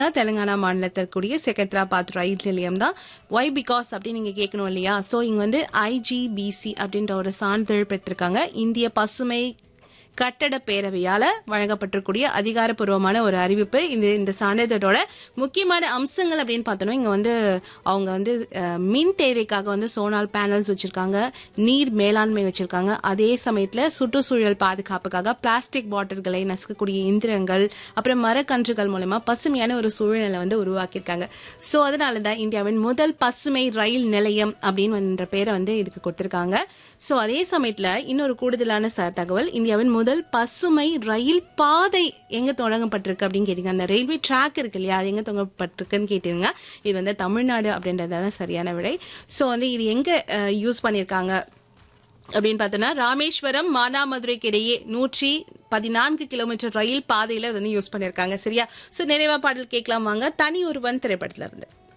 தெலுங்கானா மாநிலத்தில் கூடிய செகத்ராபாத் ரயில் நிலையம் தான் ஒய் பிகாஸ் அப்படின்னு நீங்க கேட்கணும் இல்லையா சோ இங்க வந்து ஐஜிபிசி அப்படின்ற ஒரு சான்றிதழ் பெற்றிருக்காங்க இந்திய பசுமை கட்டட பேரவையால வழங்கப்பட்டிருக்கூடிய அதிகாரப்பூர்வமான ஒரு அறிவிப்பு இந்த இந்த சான்றிதழோட முக்கியமான அம்சங்கள் அப்படின்னு பார்த்தோம்னா இங்க வந்து அவங்க வந்து அஹ், மின் தேவைக்காக வந்து சோலார் பேனல்ஸ் வச்சிருக்காங்க நீர் மேலாண்மை வச்சிருக்காங்க அதே சமயத்துல சுற்றுச்சூழல் பாதுகாப்புக்காக பிளாஸ்டிக் பாட்டில்களை நசுக்கக்கூடிய இயந்திரங்கள் அப்புறம் மரக்கன்றுகள் மூலமா பசுமையான ஒரு சூழ்நிலை வந்து உருவாக்கியிருக்காங்க சோ அதனால தான் இந்தியாவின் முதல் பசுமை ரயில் நிலையம் அப்படின்னு என்ற பேரை வந்து இதுக்கு கொடுத்திருக்காங்க சோ அதே சமயத்துல இன்னொரு கூடுதலான ச- தகவல் இந்தியாவின் முதல் பசுமை ரயில் பாதை எங்க தொடங்கப்பட்டிருக்கு அப்படின்னு கேட்டீங்க அந்த ரயில்வே ட்ராக் இருக்கு இல்லையா அது எங்க தொடங்கப்பட்டிருக்குன்னு கேட்டீங்க இது வந்து தமிழ்நாடு அப்படின்றதான சரியான விடை சோ வந்து இது எங்க யூஸ் பண்ணிருக்காங்க அப்படின்னு பார்த்தோம்னா ராமேஸ்வரம் மானாமதுரைக்கு இடையே நூற்றி பதினான்கு கிலோமீட்டர் ரயில் பாதையில வந்து யூஸ் பண்ணிருக்காங்க சரியா சோ நிறைவா பாடல் கேட்கலாம் வாங்க தனி ஒருவன் திரைப்படத்துல இருந்து